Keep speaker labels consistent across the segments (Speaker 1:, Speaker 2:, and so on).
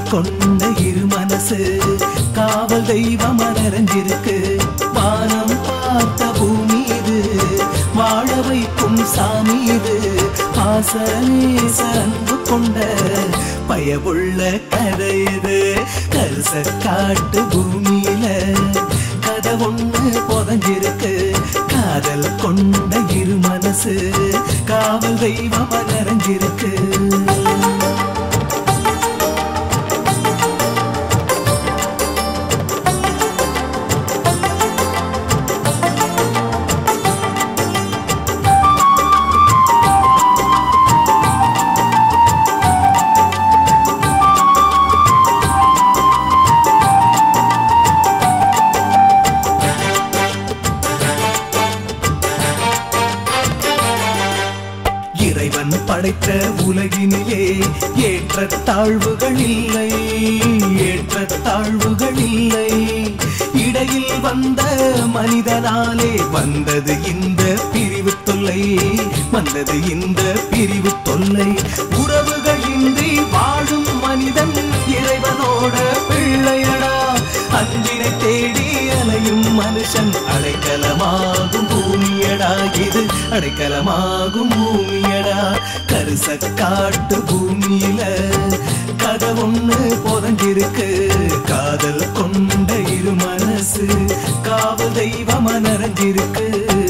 Speaker 1: கொண்ட இரு மனசு காவல் தெய்வம் நிறைஞ்சிருக்கு வானம் பார்த்த பூமி இது வாழ வைக்கும் சாமி இது பாசநேச அன்பு கொண்ட பயவுள்ள கதை இது கருச காட்டு பூமியில கதை ஒண்ணு புதஞ்சிருக்கு காதல் கொண்ட இரு மனசு காவல் தெய்வம் நிறைஞ்சிருக்கு இறைவன் படைத்த உலகினிலே ஏற்ற தாழ்வுகள் இல்லை ஏற்ற தாழ்வுகள் இல்லை இடையில் வந்த மனிதனாலே வந்தது இந்த பிரிவு தொல்லை வந்தது இந்த பிரிவு தொல்லை உறவுகள் இன்றி வாழும் மனிதன் இறைவனோட பிள்ளையடா அன்பினை தேடி அலையும் மனுஷன் அடைக்கலமாகும் பூமியடா இது அடைக்கலமாகும் பூமியடா கருச காட்டு பூமியில கதை ஒண்ணு புதஞ்சிருக்கு காதல் கொண்ட இரு மனசு காவல் தெய்வம் நிறைஞ்சிருக்கு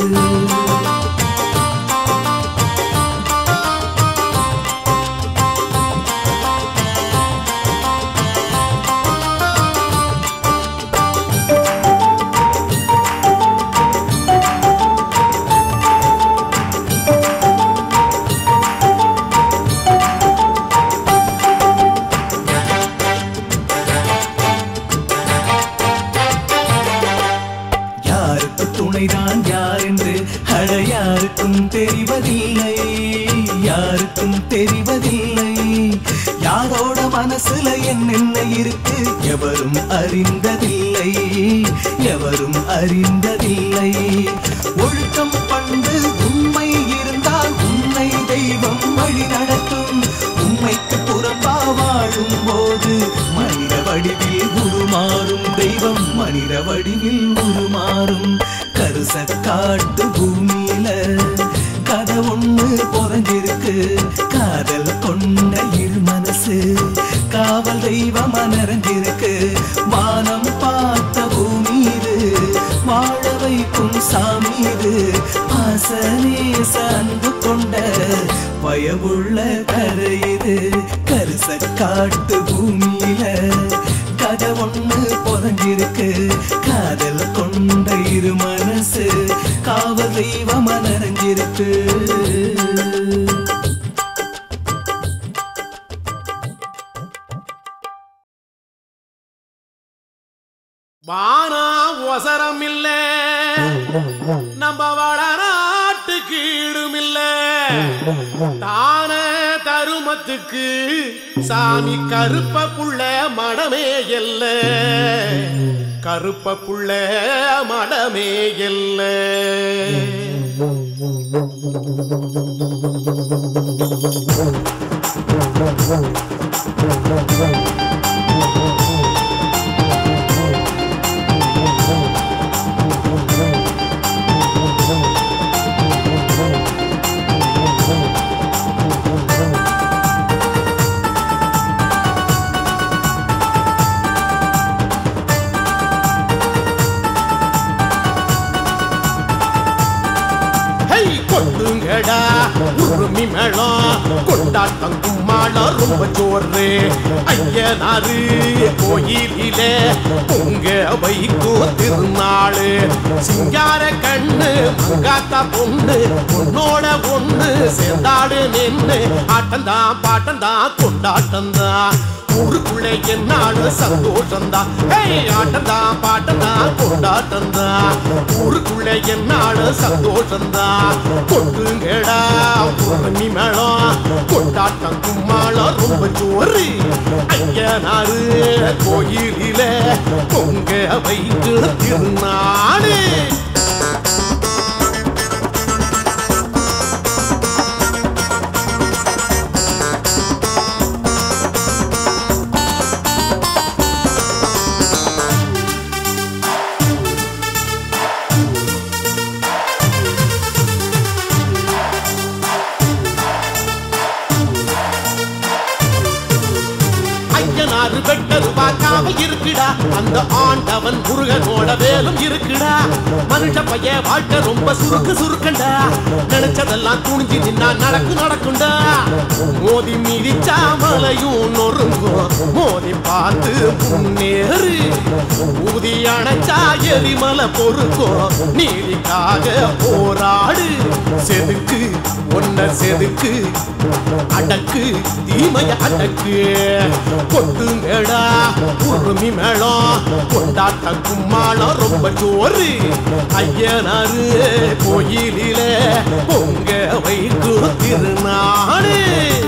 Speaker 1: யாருக்கு துணைதான் யார் என்று அட யாருக்கும் தெரிவதில்லை யாருக்கும் தெரிவதில்லை யாரோட மனசுல என்னென்ன இருக்கு எவரும் அறிந்ததில்லை எவரும் அறிந்ததில்லை ஒழுக்கம் பண்பு உண்மை இருந்தால் உன்னை தெய்வம் வழி நடத்தும் உண்மைக்கு புறம்பா வாழும் போது மனித வடிவில் உருமாறும் தெய்வம் மனித வடிவில் உருமாறும் கருச காட்டு பூமியில கதை ஒண்ணு புதஞ்சிருக்கு காதல் கொண்ட இரு மனசு காவல் தெய்வம் நிறைஞ்சிருக்கு வானம் பார்த்த பூமி இது வாழ வைக்கும் சாமி இது பாசநேச அன்பு கொண்ட பயமுள்ள கரை இது கருச காட்டு பூமியில கதை ஒண்ணு புதஞ்சிருக்கு காதல் கொண்ட இரு மனசு காவல் தெய்வம் நிறைஞ்சிருக்கு
Speaker 2: வானா ஒசரம் இல்ல நம்ம வளநாட்டு கீடும் இல்ல தான தருமத்துக்கு சாமி கருப்ப புள்ள மடமே எல்ல கருப்ப புள்ள மடமே எல்ல ஹை கொட்டுங்கடா உருமி மேளம் கொண்டாட்டம் கும்மாளம் ரொம்ப சோறு ஐயனாரு கோயிலிலே பொங்க வைக்கும் திருநாளு சிங்கார கண்ணு மங்காத்தா பொண்ணு பொண்ணோட பொண்ணு சேர்ந்தாடு நின்னு ஆட்டந்தான் பாட்டந்தான் கொண்டாட்டந்தான் ஊருக்குள்ளே என்னாலும் சந்தோஷம்தான் ஹேய் ஆட்டந்தான் பாட்டந்தான் கொண்டாட்டந்தான் ஊருக்குள்ளே என்னாலும் சந்தோஷம்தான் கொட்டுங்கடா பூர்ணமி மேளம் கொண்டாட்டம் கும்மாளம் ரொம்ப ஜோறு ஐயனாரு கோயிலில பொங்க வைத்து திருநாடு காவல் இருக்குடா அந்த ஆண்டவன் முருகனோட வேலும் இருக்குடா மனுஷ பைய வாழ்க்கை ரொம்ப சுருக்கு சுருக்கண்டா நினைச்சதெல்லாம் துணிஞ்சு நின்னா நடக்கு நடக்குண்டா மோதி மிதிச்சா மலையும் நொறுங்கும் மோதி பார்த்து முன்னேறு ஊதி அணைச்சா எரிமலை பொறுக்கும் நீதிக்காக போராடு செதுக்கு ஒன்ன செதுக்கு அடக்கு தீமைய அடக்கு கொட்டுங்கடா உருமி மேளம் கொண்டாட்ட கும்மாளம் ரொம்ப ஜோறு ஐயனாரு கோயிலிலே பொங்க வைக்கும் திருநாடு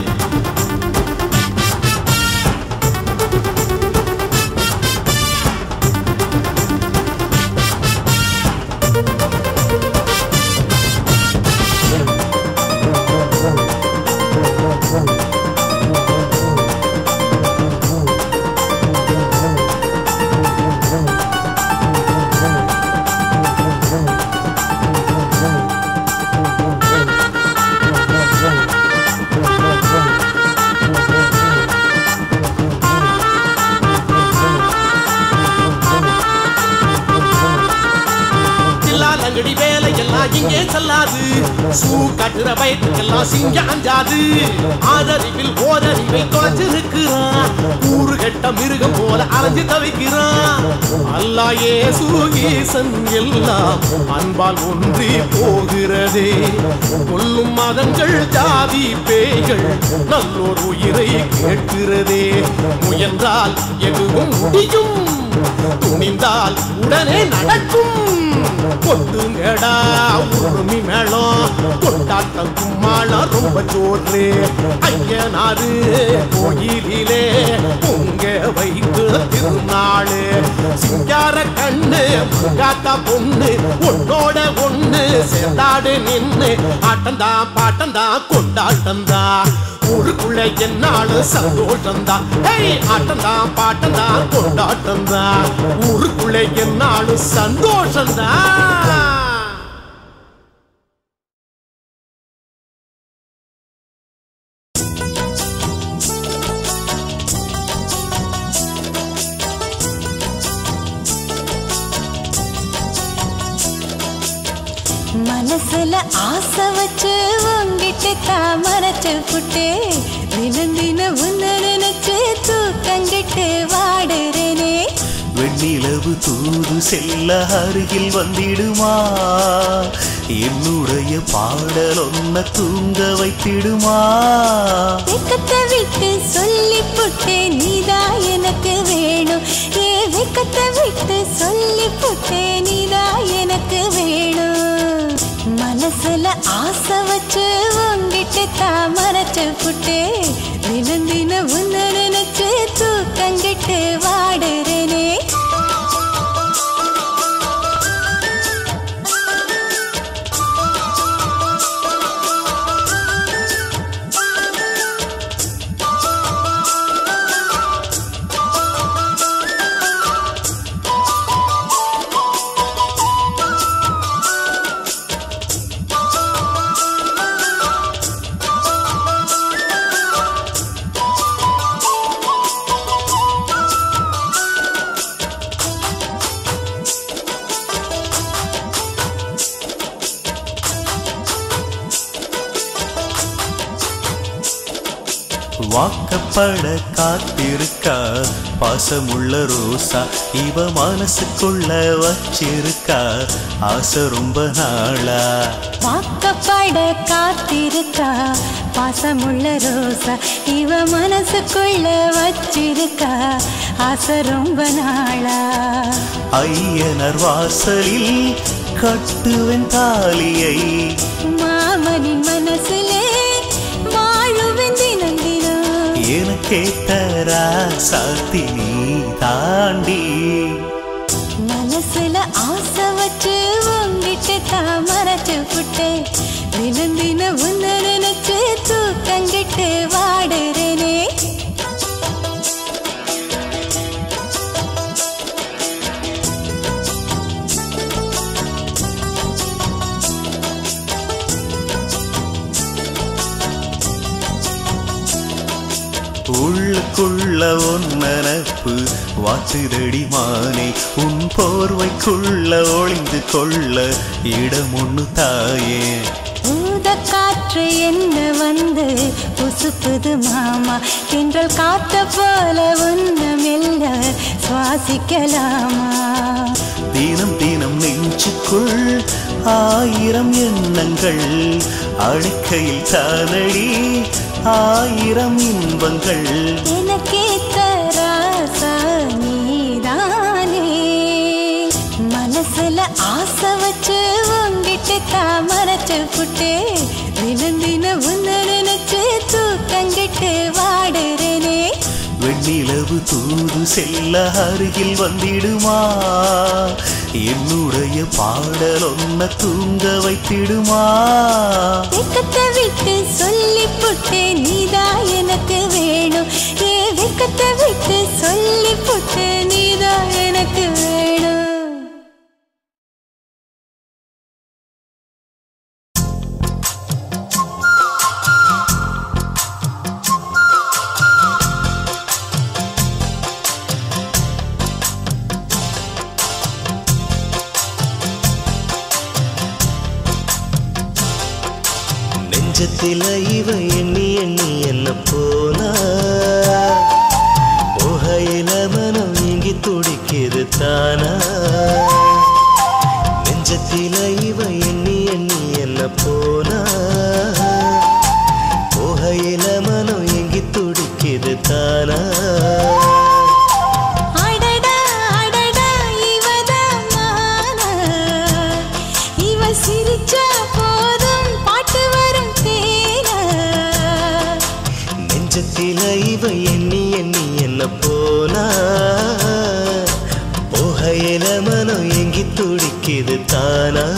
Speaker 2: தில்லாலங்கடி வேலையெல்லாம் இங்கே செல்லாது சூ கட்டுற வயிற்றுக்கெல்லாம் சிங்க அஞ்சாது ஆதறிவில் ஓரறிவை தொலைச்சு நிற்கிறான் ஊரு கெட்ட மிருகம் போல அலைஞ்சு தவிக்கிறான் அல்லா ஏசு ஈசன் எல்லாம் அன்பால் ஒன்றி போகிறதே கொல்லும் மதங்கள் ஜாதி பேய்கள் நல்லோர் உயிரை கேட்கிறதே முயன்றால் எதுவும் முடியும் துணிந்தால் உடனே நடக்கும் கொட்டுங்கடா உருமி மேளம் கொண்டாட்டம் கும்மாளம் ரொம்ப ஜோறு ஐயனாரு கோயிலிலே பொங்க வைத்து திருநாளு சிங்கார கண்ணு முருகாத்தா பொண்ணு ஒன்னோட ஒண்ணு சேர்ந்தாடு நின்னு ஆட்டம்தான் பாட்டம்தான் கொண்டாட்டம்தான் ஊருக்குள்ள என்னாலும் சந்தோஷம்தான் ஹேய் ஆட்டம்தான் பாட்டம்தான் கொண்டாட்டம்தான் ஊருக்குள்ள என்னாலும் சந்தோஷம்தான்
Speaker 3: மனசுல ஆசை வச்சு உங்கிட்ட தாமரைச்சு புட்டு தினம் தினம் உன்ன நினைச்சு தூக்கங்கிட்டு வாடுறேனே
Speaker 1: வெண்ணிலவு தூது செல்ல அருகில் வந்திடுமா என்னுடைய பாடல் ஒன்ன தூங்க வைத்திடுமா
Speaker 3: வெக்கத்தை விட்டு சொல்லி புட்டு நீதான் எனக்கு வேணும் ஏ வெக்கத்தை விட்டு சொல்லி புட்டு நீதான் எனக்கு வேணும் மனசுல ஆசை வச்சு உங்கிட்ட தாமரைச்சு புட்டு தினம் தினம் உன்ன நினைச்சு தூக்கங்கிட்டு வாடுறேனே
Speaker 1: வாக்கப்பட காத்திருக்கா பாசமுள்ள ரோசா இவ மனசுக்குள்ள வச்சிருக்கா ஆசை ரொம்ப நாளா
Speaker 3: வாக்கப்பட காத்திருக்கா பாசமுள்ள ரோசா இவ மனசுக்குள்ள வச்சிருக்கா ஆசை ரொம்ப நாளா
Speaker 1: ஐயனர் வாசலில் கட்டுவன் தாலியை
Speaker 3: மாமனின் மனசுலே வாழுவேன் தினம் தினம்
Speaker 1: எனக்கேத்தரா சாத்தி நீ தாண்டி
Speaker 3: மனசுல ஆசை வச்சு உங்கிட்ட தாமரைச்சு புட்டு தினம் தினம் உன்ன நினைச்சு தூக்கங்கிட்டு வாடுறேனே
Speaker 1: உள்ளுக்குள்ள உன் நினப்பு வாச்சுதடி மானே உன் போர்வைக்குள்ள ஒளிந்து கொள்ள இடம் ஒண்ணு தாயே
Speaker 3: ஊத காற்று என்ன வந்து புசுப்புது மாமா தென்றல் காத்த போல உன்ன மெல்ல சுவாசிக்கலாமா
Speaker 1: தினம் தினம் நெஞ்சுக்குள் ஆயிரம் எண்ணங்கள் அழைக்கையில் தானடி ஆயிரம் இன்பங்கள்
Speaker 3: எனக்கே தராசா நீதானே மனசுல ஆசை வச்சு உங்கிட்ட தாமரைச்சு புட்டு தினம் தினம் உன்ன நினைச்சு தூக்கங்கிட்டு வாடுறேனே
Speaker 1: வெண்ணிலவு தூது செல்ல அருகில் வந்திடுமா என்னுடைய பாடல் ஒன்ன தூங்க வைத்திடுமா
Speaker 3: வெக்கத்தை விட்டு சொல்லி புட்டு நீதான் எனக்கு வேணும் ஏ வெக்கத்தை விட்டு சொல்லி புட்டு நீதான் எனக்கு வேணும்
Speaker 4: நெஞ்சத்தில இவ எண்ணி எண்ணி என்ன போனா புகையில மனம் இங்கி துடிக்குது தானா நெஞ்சத்தில இவ எண்ணி எண்ணி என்ன போனா புகையில மனம் இங்கி துடிக்குது தானா
Speaker 3: அடடா அடடா இவதான் மானா இவ சிரிச்சா போதும் பாட்டு வரும் தேனா
Speaker 4: நெஞ்சத்தில இவ எண்ணி எண்ணி என்ன போனா புகையில மனம் எங்கி துடிக்குது தானா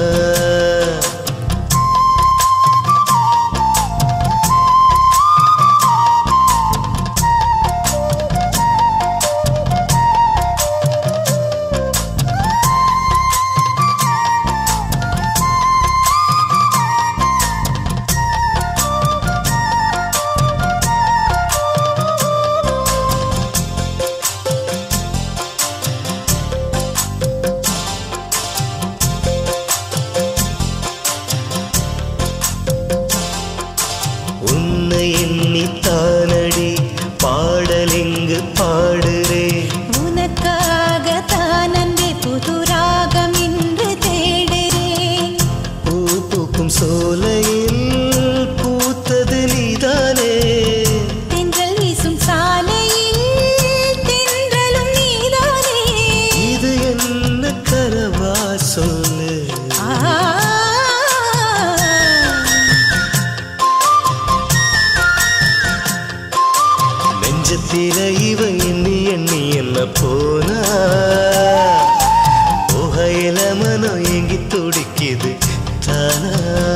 Speaker 4: உன்னை எண்ணித்தானடி பாடலெங்கு பாடுறேன்
Speaker 3: உனக்காக தான் அன்பே புது ராகம் இன்று தேடுறேன்
Speaker 4: பூ பூக்கும் சோலையில் பூத்தது நீதானே
Speaker 3: தென்றல் வீசும் சாலையில் தென்றலும் நீதானே
Speaker 4: இது என்ன கரவா சொல்லு
Speaker 3: ஆ
Speaker 4: நெஞ்சத்தில இவ எண்ணி எண்ணி என்ன போனா புகையில மனம் எங்கி துடிக்குது தானா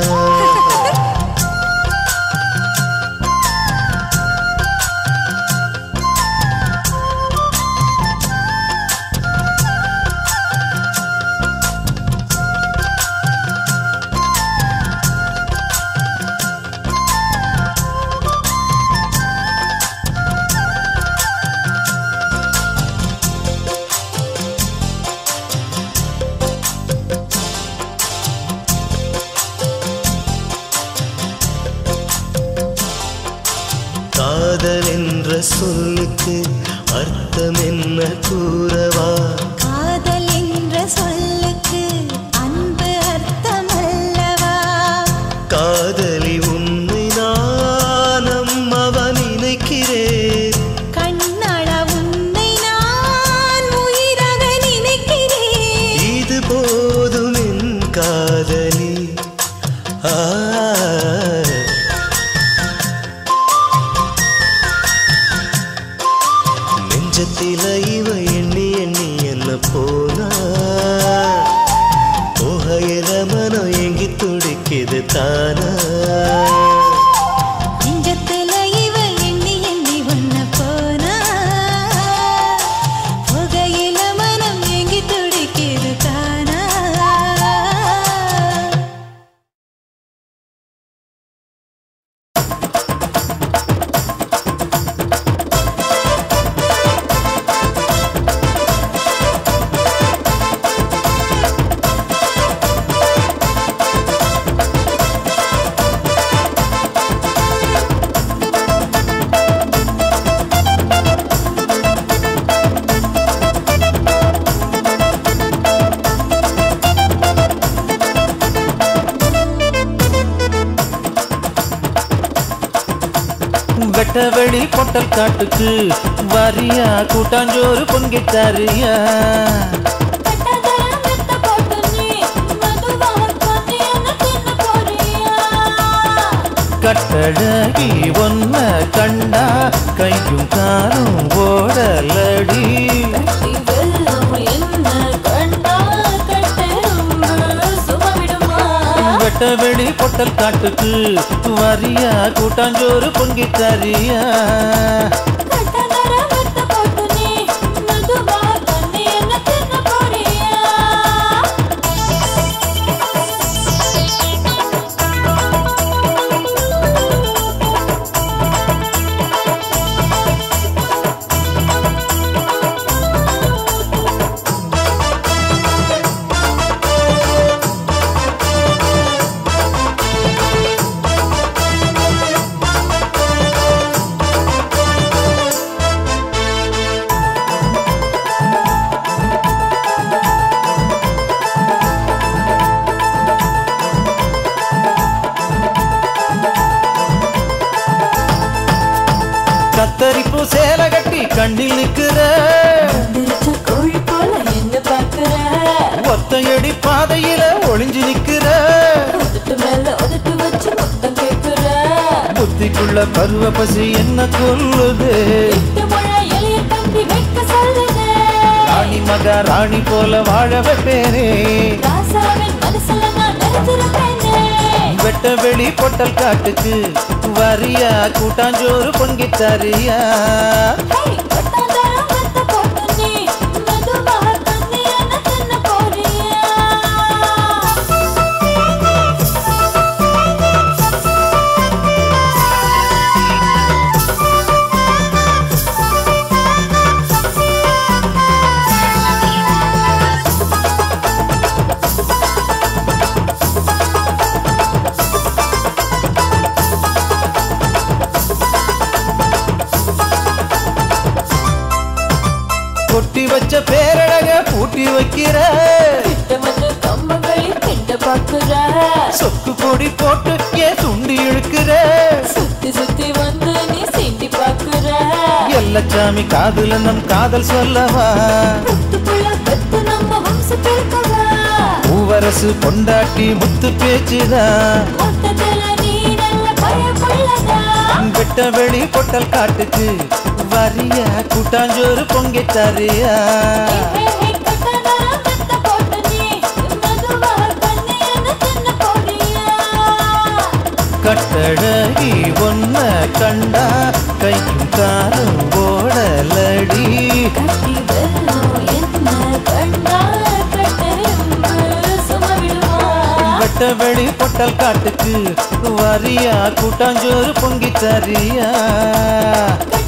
Speaker 4: காதல் என்ற சொல்லுக்கு அர்த்தம் என்ன கூறவா
Speaker 3: காதல் என்ற சொல்லுக்கு அன்பு அர்த்தமல்லவா
Speaker 4: காதலி உன்னை நான் அம்மவ நினைக்கிறேன்
Speaker 3: கண்ணாள உன்னை நான் உயிராக நினைக்கிறேன்
Speaker 4: இது போதும் என் காதலி ஆ நெஞ்சத்தில இவ எண்ணி எண்ணி என்ன போனா புகையில மனம் எங்கி துடிக்குது தானா
Speaker 1: வெட்ட வெளி பொட்டல் காட்டுக்கு வரியா கூட்டாஞ்சோறு பொங்கிட்டாரியா
Speaker 3: கட்டதரம் மெத்த போட்டு நீ மெதுவாக கொஞ்சி என்ன தின்ன போறியா
Speaker 1: கட்டழகி ஒன்ன கண்டா கையும் காலும் ஓடலடி
Speaker 3: கட்டி வெல்லும் என்ன கண்டா கட்டெரும்பு சுமவிடுமா
Speaker 1: வெட்ட வெளி பொட்டல் காட்டுக்கு வரியா கூட்டாஞ்சோறு பொங்கிட்டாரியா
Speaker 3: கட்டதரம் மெத்த போட்டு நீ மெதுவாக கொஞ்சி என்ன தின்ன போறியா
Speaker 1: கத்தரிப்பு சேலை கட்டி கண்ணில் நிக்கிற
Speaker 3: திருச்ச கோழி போல என்ன பாக்குற
Speaker 1: ஒத்தையடி பாதையில ஒளிஞ்சு நிக்கிற
Speaker 3: உதட்டு மேல உதட்டு வச்சு மொத்தம் கேக்குற
Speaker 1: புத்திக்குள்ள பருவ பசி என்ன கொல்லுது
Speaker 3: எட்டு முழ எளிய தம்பி வைக்க சொல்லுது
Speaker 1: ராணி மகா ராணி போல வாழ வைப்பேனே
Speaker 3: ராசாவின் மனசுல நான் நிறைஞ்சிருப்பேனே
Speaker 1: வெட்ட வெளி பொட்டல் காட்டுக்கு வரியா கூட்டாஞ்சோறு பொங்கித்தாரியா
Speaker 3: ஹே, கொட்டாந்தரம் மெத்த போட்டு நீ மெதுவாக தண்ணி என்ன தின்ன போறியா
Speaker 1: கொட்டி வச்ச பேரழக பூட்டி வைக்கிற
Speaker 3: கிட்ட வந்து கம்பங்களில் கிட்ட பாக்குற
Speaker 1: சொக்கு கொடி போட்டு ஏன் துண்டி இழுக்கிற
Speaker 3: சுத்தி சுத்தி வந்து நீ சீண்டி பாக்குற
Speaker 1: எல்லச்சாமி காதுல நம் காதல் சொல்லவா
Speaker 3: புத்துக்குள்ள பெத்து நம்ம வம்சத்திற்கவா
Speaker 1: பூவரசு பொண்டாட்டி முத்து பேச்சுதான்
Speaker 3: மொத்தத்துல நீ நல்ல பயப்புள்ளதா
Speaker 1: வெட்ட வெளி பொட்டல் காட்டுக்கு வரியா கூட்டாஞ்சோறு பொங்கித்தாரியா
Speaker 3: ஹே, ஹே, கொட்டாந்தரம் மெத்த போட்டு நீ மெதுவாக தண்ணி என்ன தின்ன போறியா
Speaker 1: கட்டழகி ஒன்ன கண்டா கையும் காலும் ஓடலடி
Speaker 3: கட்டி வெல்லும் என்ன கண்டா கட்டெரும்பு சுமவிடுமா
Speaker 1: வெட்ட வெளி பொட்டல் காட்டுக்கு வரியா கூட்டாஞ்சோறு பொங்கித்தாரியா